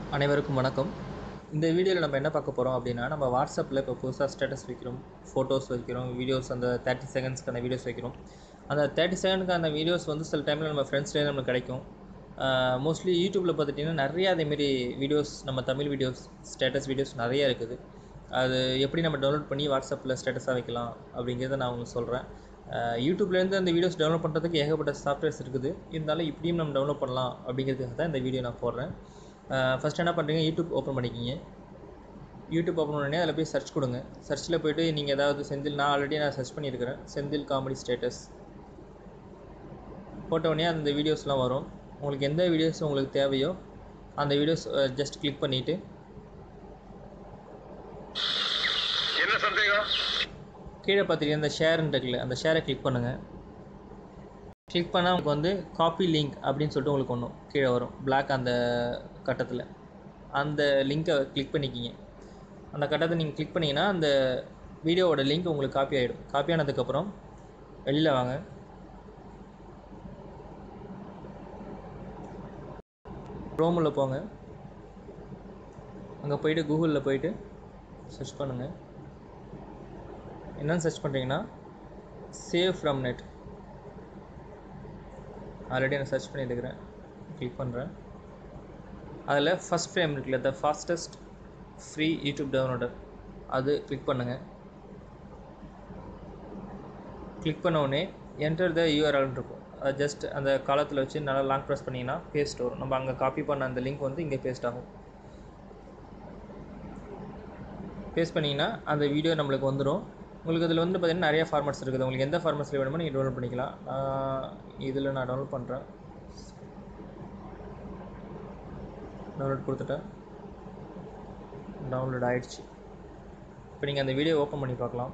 அனைவருக்கும் வணக்கம் இந்த வீடியோவில் நம்ம என்ன பார்க்க போகிறோம் அப்படின்னா நம்ம வாட்ஸ்அப்பில் இப்போ புதுசாக ஸ்டேட்டஸ் வைக்கிறோம் ஃபோட்டோஸ் வைக்கிறோம் வீடியோஸ் அந்த தேர்ட்டி செகண்ட்ஸ்க்கான வீடியோஸ் வைக்கிறோம் அந்த தேர்ட்டி செகண்டுக்கான வீடியோஸ் வந்து சில டைமில் நம்ம ஃப்ரெண்ட்ஸ்லேயே நம்மளுக்கு கிடைக்கும் மோஸ்ட்லி யூடியூப்பில் பார்த்துட்டிங்கன்னா நிறைய அதேமாரி வீடியோஸ் நம்ம தமிழ் வீடியோஸ் ஸ்டேட்டஸ் வீடியோஸ் நிறைய இருக்குது அது எப்படி நம்ம டவுன்லோட் பண்ணி வாட்ஸ்அப்பில் ஸ்டேட்டஸாக வைக்கலாம் அப்படிங்கிறத நான் உங்களுக்கு சொல்கிறேன் யூடியூப்லேருந்து அந்த வீடியோஸ் டவுன்லோட் பண்ணுறதுக்கு ஏகப்பட்ட சாஃப்ட்வேர்ஸ் இருக்குது இருந்தாலும் இப்படியும் நம்ம டவுன்லோட் பண்ணலாம் அப்படிங்கிறதுக்காக தான் இந்த வீடியோ நான் போடுறேன் ஃபஸ்ட் என்ன பண்ணுறீங்க யூடியூப் ஓப்பன் பண்ணிக்கிங்க யூடியூப் ஓப்பன் பண்ணி அதில் போய் சர்ச் கொடுங்க சர்ச்சில் போய்ட்டு நீங்கள் ஏதாவது செந்தில் நான் ஆல்ரெடி நான் சர்ச் பண்ணியிருக்கிறேன் செந்தில் காமெடி ஸ்டேட்டஸ் போட்ட உடனே அந்த வீடியோஸ்லாம் வரும் உங்களுக்கு எந்த வீடியோஸ் உங்களுக்கு தேவையோ அந்த வீடியோஸ் ஜஸ்ட் கிளிக் பண்ணிவிட்டு என்ன சந்தேகம் கீழே பார்த்துட்டீங்கன்னா அந்த ஷேர்னு இருக்குல்ல அந்த ஷேரை கிளிக் பண்ணுங்கள் கிளிக் பண்ணால் உங்களுக்கு வந்து காப்பி லிங்க் அப்படின்னு சொல்லிட்டு உங்களுக்கு ஒன்றும் கீழே வரும் பிளாக் அந்த கட்டத்தில் அந்த லிங்க்கை கிளிக் பண்ணிக்கிங்க அந்த கட்டத்தை நீங்கள் கிளிக் பண்ணிங்கன்னா அந்த வீடியோவோட லிங்க் உங்களுக்கு காப்பி ஆகிடும் காப்பி ஆனதுக்கப்புறம் வெளியில் வாங்க க்ரோமில் போங்க அங்கே போயிட்டு கூகுளில் போயிட்டு சர்ச் பண்ணுங்கள் என்னென்னு சர்ச் பண்ணுறீங்கன்னா சேவ் ஃப்ரம் நெட் ஆல்ரெடி நான் சர்ச் பண்ணியிருக்கிறேன் கிளிக் பண்ணுறேன் அதில் ஃபஸ்ட் ஃப்ரேம் இருக்குல்ல the fastest free YouTube downloader அது கிளிக் பண்ணுங்கள் கிளிக் பண்ண உடனே என்டர் த யூஆர்எல் இருக்கும் அது ஜஸ்ட் அந்த காலத்தில் வச்சு நல்லா லாங் ப்ரெஸ் பண்ணிங்கன்னா பேஸ்ட் வரும் நம்ம அங்கே காப்பி பண்ண அந்த லிங்க் வந்து இங்கே பேஸ்ட் ஆகும் பேஸ்ட் பண்ணிங்கன்னா அந்த வீடியோ நம்மளுக்கு வந்துடும் உங்களுக்கு இதில் வந்து பார்த்திங்கன்னா நிறைய ஃபார்மட்ஸ் இருக்குது உங்களுக்கு எந்த ஃபார்மட்ஸில் வேணுமோ நீங்கள் டவுன்லோட் பண்ணிக்கலாம் இதில் நான் டவுன்லோட் பண்ணுறேன் டவுன்லோட் கொடுத்துட்டேன் டவுன்லோட் ஆகிடுச்சு இப்போ நீங்கள் அந்த வீடியோ ஓப்பன் பண்ணி பார்க்கலாம்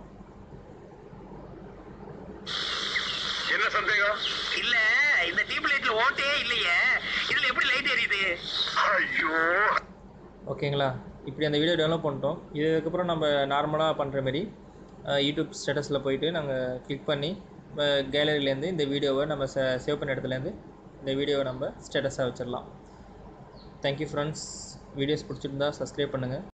என்ன சந்தேகம் இல்ல இந்த டியூப் லைட்ல ஓட்டே இல்லையே இதுல எப்படி லைட் எரியுது ஐயோ ஓகேங்களா இப்படி அந்த வீடியோ டவுன்லோட் பண்ணிட்டோம் இதுக்கப்புறம் நம்ம நார்மலாக பண்ணுற மாரி யூடியூப் ஸ்டேட்டஸில் போயிட்டு நாங்கள் கிளிக் பண்ணி கேலரியிலேருந்து இந்த வீடியோவை நம்ம ச சேவ் பண்ண இடத்துலேருந்து இந்த வீடியோவை நம்ம ஸ்டேட்டஸாக வச்சிடலாம் தேங்க்யூ ஃப்ரெண்ட்ஸ் வீடியோஸ் பிடிச்சிருந்தா சப்ஸ்கிரைப் பண்ணுங்கள்